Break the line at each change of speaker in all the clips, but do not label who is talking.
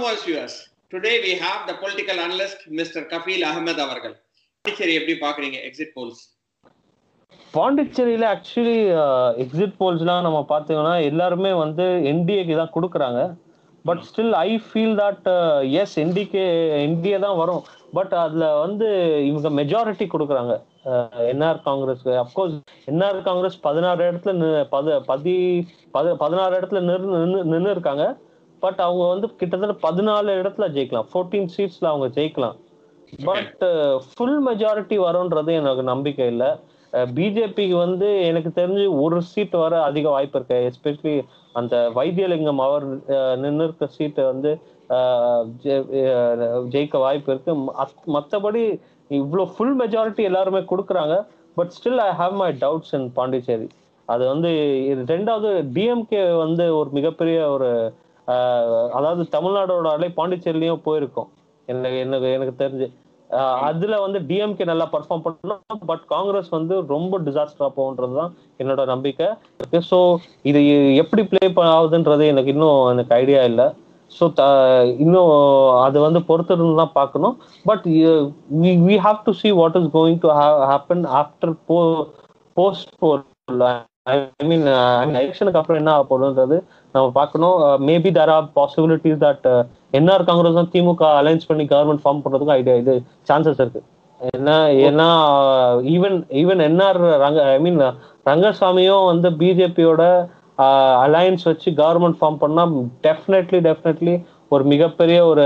Newsverse viewers, today we have the political analyst Mr. Kafil Ahmed அவர்கள் பாண்டிச்சேரி எப்படி பாக்குறீங்க exit polls
பாண்டிச்சேரியில actually exit போல்ஸ்லாம் நம்ம பார்த்தீங்கன்னா எல்லாருமே வந்து என்டிஏக்கு தான் கொடுக்குறாங்க but still I feel that yes என்டிகே என்டிஏ தான் வரும் பட் அதுல வந்து இவங்க மெஜாரிட்டி கொடுக்குறாங்க NR Congress of course NR Congress பதினாறு இடத்துல நி- பத பதி பத பதினாறு இடத்துல நின்று நின்று இருக்காங்க பட் அவங்க வந்து கிட்டத்தட்ட பதினாலு இடத்துல ஜெயிக்கலாம் ஃபோர்டீன் சீட்ஸ்ல அவங்க ஜெயிக்கலாம் பட் ஃபுல் மெஜாரிட்டி வரும்ன்றது எனக்கு நம்பிக்கை இல்லை பிஜேபிக்கு வந்து எனக்கு தெரிஞ்சு ஒரு சீட் வர அதிக வாய்ப்பு இருக்கு எஸ்பெஷலி அந்த வைத்தியலிங்கம் அவர் நின்று இருக்க சீட்டை வந்து அஹ், ஜெ- அஹ், ஜெயிக்க வாய்ப்பு இருக்கு மற்றபடி இவ்வளோ ஃபுல் மெஜாரிட்டி எல்லாருமே கொடுக்குறாங்க but still I have my doubts in Pondicherry அது வந்து இது ரெண்டாவது டிஎம்கே வந்து ஒரு மிகப்பெரிய ஒரு அஹ், அதாவது தமிழ்நாடோட அலை பாண்டிச்சேரிலையும் போயிருக்கும் எனக்கு எனக்கு எனக்கு தெரிஞ்சு அஹ், அதுல வந்து டிஎம்கே நல்லா பர்ஃபார்ம் பண்ணணும் பட் காங்கிரஸ் வந்து ரொம்ப டிசாஸ்டரா போகுன்றதுதான் என்னோட நம்பிக்கை ஸோ இது எப்படி ப்ளே ஆகுதுன்றது எனக்கு இன்னும் எனக்கு ஐடியா இல்லை ஸோ இன்னும் அது வந்து பொறுத்திருந்து தான் பார்க்கணும் but we have to see what is going to happen after போ போஸ்ட் போல் ஐ மீன் எலெக்ஷனுக்கு அப்புறம் என்ன ஆக போகுதுன்றது நம்ம பார்க்கணும் maybe there are possibilities that NR காங்கிரஸும் திமுக அலைன்ஸ் பண்ணி கவர்மெண்ட் ஃபார்ம் பண்றதுக்கும் ஐடியா இது சான்சஸ் இருக்கு ஏன்னா ஏன்னா even even NR Ranga I mean ரங்கசாமியும் வந்து பிஜேபியோட அலையன்ஸ் வச்சு கவர்மெண்ட் ஃபார்ம் பண்ணா டெஃபினெட்லி டெஃபினெட்லி ஒரு மிகப்பெரிய ஒரு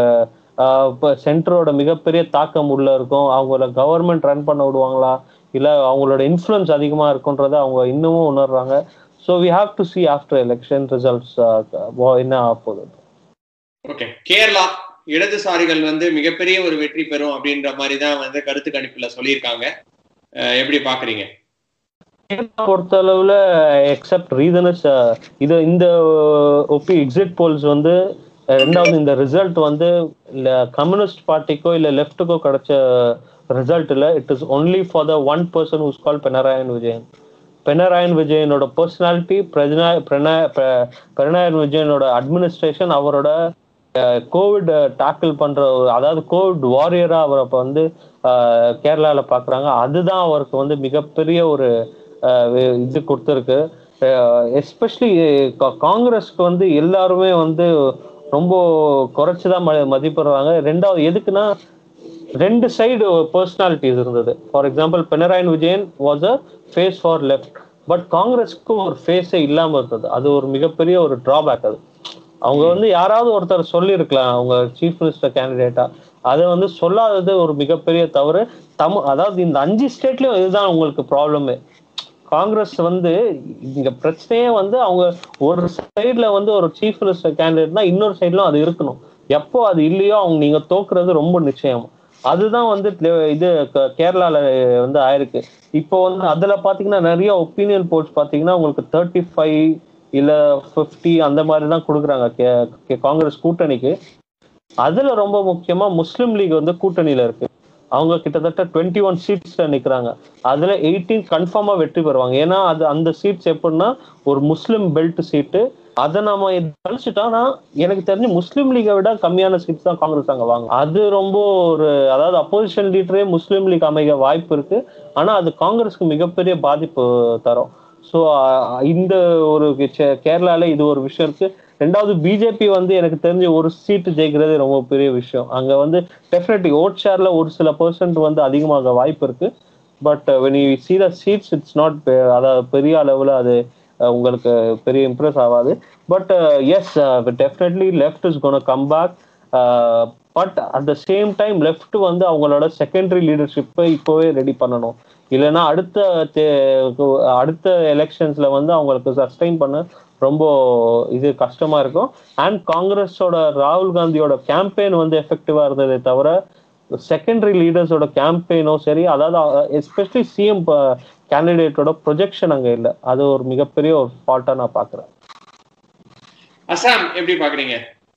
சென்டரோட மிகப்பெரிய தாக்கம் உள்ள இருக்கும் அவங்கள கவர்மெண்ட் ரன் பண்ண விடுவாங்களா இல்ல அவங்களோட இன்ஃப்ளூயன்ஸ் அதிகமா இருக்குன்றத அவங்க இன்னமும் உணர்றாங்க so we have to see after election results என்ன ஆக போகுது
ஓகே கேரளா இடதுசாரிகள் வந்து மிகப்பெரிய ஒரு வெற்றி பெறும் அப்படின்ற மாதிரி தான் வந்து கருத்து கணிப்புல சொல்லியிருக்காங்க அஹ் எப்படி பாக்குறீங்க
கேரளா பொறுத்தளவுல எக்ஸப்ட் ரீசனஸ் இது இந்த ஒப்பி எக்ஸிட் போல்ஸ் வந்து அஹ், ரெண்டாவது இந்த ரிசல்ட் வந்து இல்ல கம்யூனிஸ்ட் பார்ட்டிக்கோ இல்ல லெஃப்ட்டுக்கோ கிடைச்ச ரிசல்ட் இல்ல it is only for the one person whose call Pinarayi Vijayan Pinarayi விஜயனோட பர்சனாலிட்டி பினராயன் விஜயனோட அட்மினிஸ்ட்ரேஷன் அவரோட கோவிட் டாக்கிள் பண்ற ஒரு- அதாவது கோவிட் வாரியரா அவரை இப்ப வந்து அஹ், கேரளால பாக்குறாங்க அதுதான் அவருக்கு வந்து மிகப்பெரிய ஒரு அஹ், வே- இது கொடுத்துருக்கு எஸ்பெஷலி காங்கிரஸ்க்கு வந்து எல்லாருமே வந்து ரொம்ப குறைச்சுதான் ம- மதிப்பிடுறாங்க ரெண்டாவது எதுக்குன்னா ரெண்டு சைடு பர்சனாலிட்டிஸ் இருந்தது for example Pinarayi Vijayan was a face for left but காங்கிரஸ்க்கு ஒரு ஃபேஸே இல்லாம இருந்தது அது ஒரு மிகப்பெரிய ஒரு டிராபேக் அது அவங்க வந்து யாராவது ஒருத்தர் சொல்லியிருக்கலாம் அவங்க சீஃப் மினிஸ்டர் கேண்டிடேட்டா அதை வந்து சொல்லாதது ஒரு மிகப்பெரிய தவறு தமிழ் அதாவது இந்த அஞ்சு ஸ்டேட்லயும் இதுதான் உங்களுக்கு ப்ராப்ளமே காங்கிரஸ் வந்து இங்க பிரச்சனையே வந்து அவங்க ஒரு சைடுல வந்து ஒரு சீஃப் மினிஸ்டர் கேண்டிடேட்னா இன்னொரு சைட்ல அது இருக்கணும் எப்போ அது இல்லையோ அவங்க நீங்க தோக்குறது ரொம்ப நிச்சயம் அதுதான் வந்து tle- இது க- கேரளால வந்து ஆயிருக்கு இப்போ வந்து அதுல பாத்தீங்கன்னா நிறைய ஒப்பீனியன் போல்ஸ் பாத்தீங்கன்னா உங்களுக்கு தேர்ட்டி ஃபைவ் இல்ல ஃபிஃப்டி அந்த மாதிரி தான் கொடுக்குறாங்க கே- கே- காங்கிரஸ் கூட்டணிக்கு அதுல ரொம்ப முக்கியமா முஸ்லிம் லீக் வந்து கூட்டணியில இருக்கு அவங்க கிட்டத்தட்ட டுவெண்ட்டி ஒன் சீட்ஸ்ல நிக்கிறாங்க அதுல எயிட்டீன் கன்ஃபார்மா வெற்றி பெறுவாங்க ஏன்னா அது அந்த சீட்ஸ் எப்படின்னா ஒரு முஸ்லிம் பெல்ட் சீட்டு அதை நாம கழிச்சுட்டோம்னா எனக்கு தெரிஞ்சு முஸ்லீம் லீகை விட கம்மியான சீட்ஸ் தான் காங்கிரஸ் அங்க வாங்க அது ரொம்ப ஒரு அதாவது அப்போசிஷன் லீடரே முஸ்லீம் லீக் அமைக வாய்ப்பு இருக்கு ஆனா அது காங்கிரஸ்க்கு மிகப்பெரிய பாதிப்பு தரும் ஸோ இந்த ஒரு கே- கேரளால இது ஒரு விஷயம் இருக்கு ரெண்டாவது பிஜேபி வந்து எனக்கு தெரிஞ்ச ஒரு சீட்டு ஜெயிக்கிறதே ரொம்ப பெரிய விஷயம் அங்க வந்து டெஃபினெட்லி ஓட் ஷேர்ல ஒரு சில பெர்சன்ட் வந்து அதிகமாக வாய்ப்பு இருக்கு but when you see the seats it's not அதாவது பெரிய அளவுல அது அஹ், உங்களுக்கு பெரிய இம்ப்ரெஸ் ஆகாது but yes definitely left is gonna come back but at the same time left வந்து அவங்களோட செகண்டரி லீடர்ஷிப்பை இப்போவே ரெடி பண்ணணும் இல்லைன்னா அடுத்த தே- அடுத்த எலெக்ஷன்ஸ்ல வந்து அவங்களுக்கு சஸ்டைன் பண்ண ரொம்ப இது கஷ்டமா இருக்கும் அண்ட் காங்கிரஸோட ராகுல் காந்தியோட கேம்பெயின் வந்து எஃபெக்டிவா இருந்ததே தவிர செகண்டரி லீடர்ஸோட கேம்பெயினோ சரி அதாவது எஸ்பெஷலி சிஎம் கேண்டிடேட்டோட ப்ரொஜெக்ஷன் அங்க இல்லை அது ஒரு மிகப்பெரிய ஒரு ஃபால்ட்டா நான் பாக்குறேன்
அசாம் எப்படி பாக்குறீங்க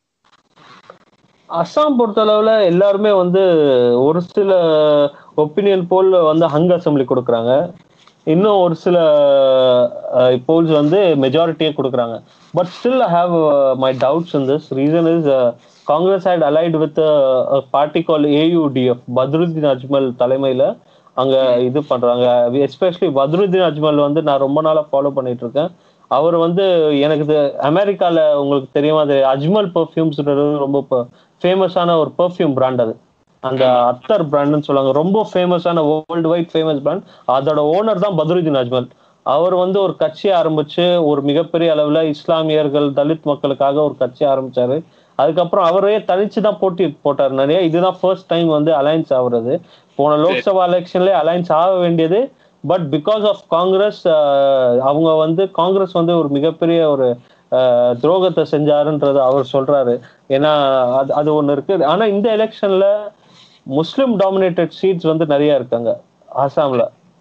அஸ்ஸாம் பொறுத்தளவுல எல்லாருமே வந்து ஒரு சில ஒப்பீனியன் போல் வந்து ஹங் அசம்பிளி கொடுக்குறாங்க இன்னும் ஒரு சில போல்ஸ் வந்து மெஜாரிட்டியே கொடுக்குறாங்க but still I have my doubts in this reason is Congress had allied with party call AUDF Badruddin Ajmal தலைமையில அங்க இது பண்றாங்க எஸ்பெஷலி பத்ருதீன் அஜ்மல் வந்து நான் ரொம்ப நாளா ஃபாலோ பண்ணிட்டு இருக்கேன் அவர் வந்து எனக்கு இது அமெரிக்கால உங்களுக்கு தெரியுமா அது அஜ்மல் பெர்ஃப்யூம்ஸ் ரொம்ப ஃபேமஸான ஒரு பெர்ஃப்யூம் பிராண்ட் அது அந்த அத்தர் பிராண்ட்னு சொல்லுவாங்க ரொம்ப ஃபேமஸான வேர்ல்டு வைட் ஃபேமஸ் பிராண்ட் அதோட ஓனர் தான் பத்ருதீன் அஜ்மல் அவர் வந்து ஒரு கட்சி ஆரம்பிச்சு ஒரு மிகப்பெரிய அளவுல இஸ்லாமியர்கள் தலித் மக்களுக்காக ஒரு கட்சி ஆரம்பிச்சாரு அதுக்கப்புறம் அவரே தனிச்சு தான் போட்டி போட்டார் நிறைய இதுதான் ஃபர்ஸ்ட் டைம் வந்து அலையன்ஸ் ஆகுறது போன லோக்சபா எலெக்ஷன்ல அலையன்ஸ் ஆக வேண்டியது பட் பிகாஸ் ஆஃப் காங்கிரஸ் அவங்க வந்து காங்கிரஸ் வந்து ஒரு மிகப்பெரிய ஒரு துரோகத்தை செஞ்சாருன்றது அவர் சொல்றாரு ஏன்னா அது அது ஒண்ணு இருக்கு ஆனா இந்த எலெக்ஷன்ல முஸ்லிம் டாமினேட்டட் சீட்ஸ் வந்து நிறைய இருக்காங்க ஆசாம்ல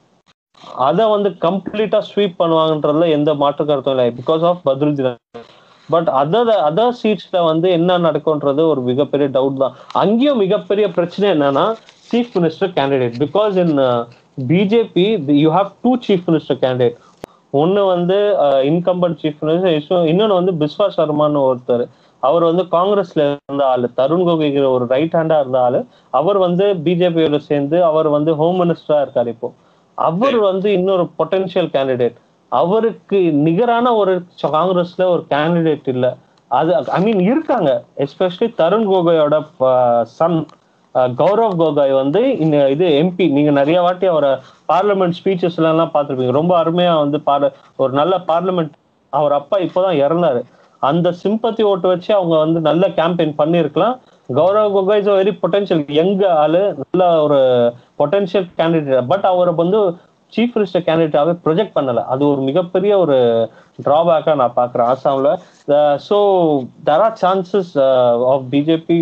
அதை வந்து கம்ப்ளீட்டா ஸ்வீப் பண்ணுவாங்கன்றதுல எந்த மாற்று கருத்தும் இல்லை because of Badruddin but other other சீட்ஸ்ல வந்து என்ன நடக்கும்ன்றது ஒரு மிகப்பெரிய டவுட் தான் அங்கேயும் மிகப்பெரிய பிரச்சனை என்னன்னா chief minister candidate because in BJP you have to chief minister candidate ஒன்னு வந்து இன்கம்பன் சீஃப் மினிஸ்டர் இன்னொன்னு வந்து பிஸ்வா சர்மான்னு ஒருத்தர் அவர் வந்து காங்கிரஸ்ல இருந்த ஆளு தருண் கோகைங்கிற ஒரு ரைட் ஹேண்டா இருந்த ஆளு அவர் வந்து பிஜேபியோட சேர்ந்து அவர் வந்து ஹோம் மினிஸ்டரா இருக்காரு இப்போ அவர் வந்து இன்னொரு பொட்டன்ஷியல் கேண்டிடேட் அவருக்கு நிகரான ஒரு காங்கிரஸ்ல ஒரு கேண்டிடேட் இல்ல அது ஐ மீன் இருக்காங்க எஸ்பெஷலி தருண் கோகோயோட சன் கௌரவ் கோகாய் வந்து இந்த இது எம்பி நீங்க நிறைய வாட்டி அவரை பார்லிமெண்ட் ஸ்பீச்சஸ் எல்லாம் பார்த்துருப்பீங்க ரொம்ப அருமையா வந்து பார் ஒரு நல்ல பார்லிமெண்ட் அவர் அப்பா இப்போதான் இறந்தாரு அந்த சிம்பத்தி ஓட்டு வச்சு அவங்க வந்து நல்ல கேம்பெயின் பண்ணியிருக்கலாம் Gaurav Gogoi is very potential young ஆளு நல்ல ஒரு பொட்டன்ஷியல் கேண்டிடேட் பட் அவரை வந்து சீஃப் மினிஸ்டர் கேண்டிடேட்டாவே ப்ரொஜெக்ட் பண்ணல அது ஒரு மிகப்பெரிய ஒரு டிராபேக்கா நான் பாக்குறேன் ஆசாம்ல so there are chances of BJP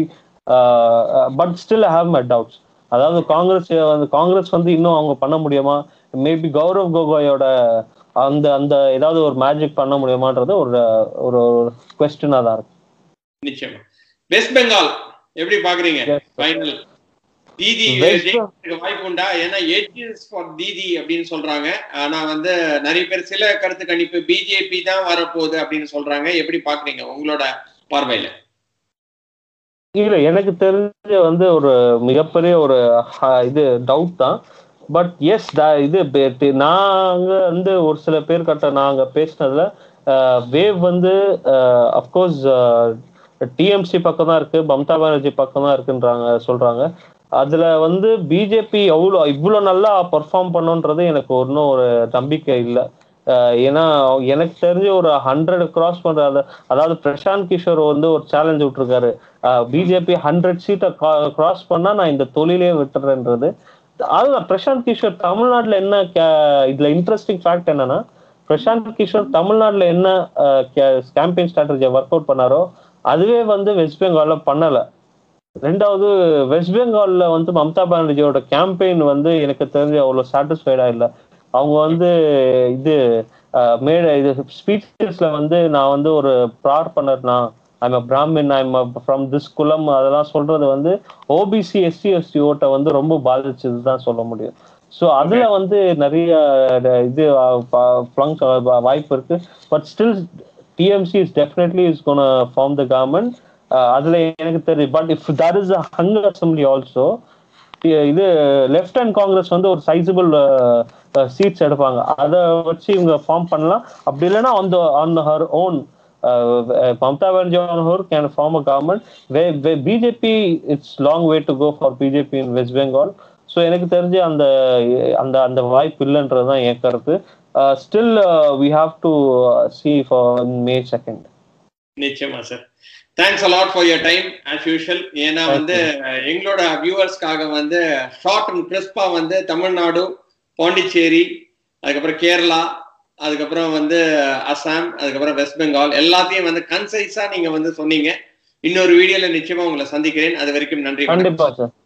but still have my doubts அதாவது காங்கிரஸ் வந்து காங்கிரஸ் வந்து இன்னும் அவங்க பண்ண முடியுமா மேபி கௌரவ் கோகோயோட அந்த அந்த ஏதாவது ஒரு மேஜிக் பண்ண முடியுமான்றது ஒரு ஒரு கொஸ்டினா தான் இருக்கு
நிச்சயமா வெஸ்ட் பெங்கால் எப்படி பாக்குறீங்க ஃபைனல் தீதி வாய்ப்பு உண்டா ஏன்னா ஏடிஎஸ் ஃபார் தீதி அப்படின்னு சொல்றாங்க ஆனா வந்து நிறைய பேர் சில கருத்து கணிப்பு பிஜேபி தான் வரப்போகுது அப்படின்னு சொல்றாங்க எப்படி பாக்குறீங்க உங்களோட பார்வையில
இல்ல எனக்கு தெரிஞ்ச வந்து ஒரு மிகப்பெரிய ஒரு இது டவுட் தான் பட் எஸ் இது நாங்க வந்து ஒரு சில பேர் கட்ட நாங்க பேசினதுல வேவ் வந்து அப்கோர்ஸ் டிஎம்சி பக்கம் தான் இருக்கு மம்தா பானர்ஜி பக்கம் தான் இருக்குன்றாங்க சொல்றாங்க அதுல வந்து பிஜேபி எவ்வளோ இவ்வளோ நல்லா பர்ஃபார்ம் பண்ணுன்றது எனக்கு ஒன்றும் ஒரு நம்பிக்கை இல்லை ஏன்னா எனக்கு தெரிஞ்ச ஒரு ஹண்ட்ரட் கிராஸ் பண்ற அதாவது பிரசாந்த் கிஷோர் வந்து ஒரு சேலஞ்ச் விட்டுருக்காரு பிஜேபி ஹண்ட்ரட் சீட்டை கிராஸ் பண்ணா நான் இந்த தொழிலே விட்டுறேன்றது அதுதான் பிரசாந்த் கிஷோர் தமிழ்நாட்டுல என்ன இதுல இன்ட்ரெஸ்டிங் ஃபேக்ட் என்னன்னா பிரசாந்த் கிஷோர் தமிழ்நாட்டுல என்ன கேம்பெயின் ஸ்ட்ராட்டஜியை ஒர்க் அவுட் பண்ணாரோ அதுவே வந்து வெஸ்ட் பெங்கால்ல பண்ணல ரெண்டாவது வெஸ்ட் பெங்கால்ல வந்து மம்தா பானர்ஜியோட கேம்பெயின் வந்து எனக்கு தெரிஞ்சு அவ்வளவு சாட்டிஸ்ஃபைடா இல்லை அவங்க வந்து இது மேட இது ஸ்பீச்சஸ்ல வந்து நான் வந்து ஒரு ப்ரார் பண்ணர்னா I'm a Brahmin I'm from this குலம் அதெல்லாம் சொல்றது வந்து ஓபிசி எஸ்சி எஸ்டி ஓட்டை வந்து ரொம்ப பாதிச்சது தான் சொல்ல முடியும் ஸோ அதுல வந்து நிறைய இது வாய்ப்பு இருக்கு but still TMC is definitely is gonna form the government அதுல எனக்கு தெரியும் but if there is a hung assembly also இது லெஃப்ட் ஹேண்ட் காங்கிரஸ் வந்து ஒரு சைசபிள் சீட்ஸ் எடுப்பாங்க அதை வச்சு இவங்க ஃபார்ம் பண்ணலாம் அப்படி இல்லைன்னா அந்த on her own Mamata Banerjee on her can form a government BJP it's long way to go for BJP in West Bengal so எனக்கு தெரிஞ்சு அந்த அந்த அந்த வாய்ப்பு இல்லைன்றது தான் என் கருத்து still we have to see for May second
நிச்சயமா sir thanks a lot for your time as usual ஏன்னா வந்து எங்களோட வியூவர்ஸ்க்காக வந்து ஷார்ட் அண்ட் கிறிஸ்பா வந்து தமிழ்நாடு பாண்டிச்சேரி அதுக்கப்புறம் கேரளா அதுக்கப்புறம் வந்து அசாம் அதுக்கப்புறம் வெஸ்ட் பெங்கால் எல்லாத்தையும் வந்து கன்சைஸா நீங்க வந்து சொன்னீங்க இன்னொரு வீடியோல நிச்சயமா உங்களை சந்திக்கிறேன் அது வரைக்கும் நன்றி
கண்டிப்பா சார்